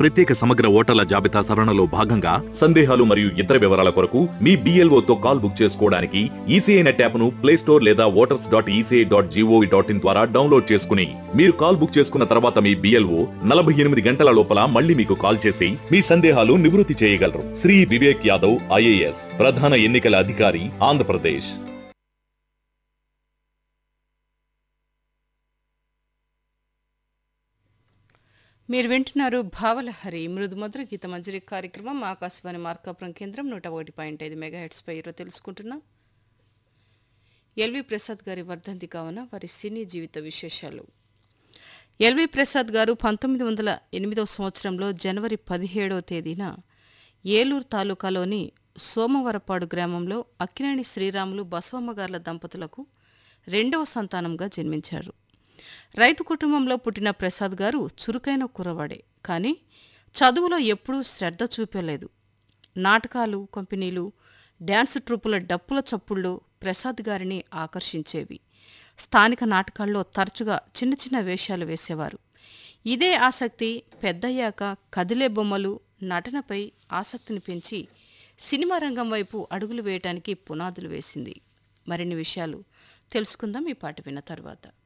ప్రత్యేక సమగ్ర ఓటర్ల జాబితా సవరణలో భాగంగా సందేహాలు మరియు ఇతర వివరాల కొరకు మీ BLO తో కాల్ బుక్ చేసుకోవడానికి ఈసీఐ నెట్ యాప్ ను ప్లే స్టోర్ లేదా voters dot ECI dot gov dot in ద్వారా డౌన్లోడ్ చేసుకుని మీరు కాల్ బుక్ చేసుకున్న తర్వాత మీ బిఎల్ఓ నలభై ఎనిమిది గంటల లోపల మళ్ళీ మీకు కాల్ చేసి మీ సందేహాలు నివృత్తి చేయగలరు శ్రీ వివేక్ యాదవ్ ఐఏఎస్ ప్రధాన ఎన్నికల అధికారి ఆంధ్రప్రదేశ్ మీరు వింటున్నారు భావలహరి మృదుమధుర గీత మంజరి కార్యక్రమం ఆకాశవాణి మార్కాపురం కేంద్రం నూట ఒకటి పాయింట్ ఐదు మెగా పై ఈరోజు తెలుసుకుంటున్నాం ఎల్వి ప్రసాద్ గారి వర్ధంతి కావున వారి సినీ జీవిత విశేషాలు ఎల్వి ప్రసాద్ గారు పంతొమ్మిది వందల ఎనిమిదవ సంవత్సరంలో జనవరి పదిహేడవ తేదీన ఏలూరు తాలూకాలోని సోమవరపాడు గ్రామంలో అక్కినేని శ్రీరాములు బసవమ్మగార్ల దంపతులకు రెండవ సంతానంగా జన్మించారు రైతు కుటుంబంలో పుట్టిన ప్రసాద్ గారు చురుకైన కురవాడే కానీ చదువులో ఎప్పుడూ శ్రద్ధ చూపలేదు నాటకాలు కంపెనీలు డ్యాన్స్ ట్రూపుల డప్పుల చప్పుళ్ళు ప్రసాద్ గారిని ఆకర్షించేవి స్థానిక నాటకాల్లో తరచుగా చిన్న చిన్న వేషాలు వేసేవారు ఇదే ఆసక్తి పెద్దయ్యాక కదిలే బొమ్మలు నటనపై ఆసక్తిని పెంచి సినిమా రంగం వైపు అడుగులు వేయటానికి పునాదులు వేసింది మరిన్ని విషయాలు తెలుసుకుందాం ఈ పాట విన్న తర్వాత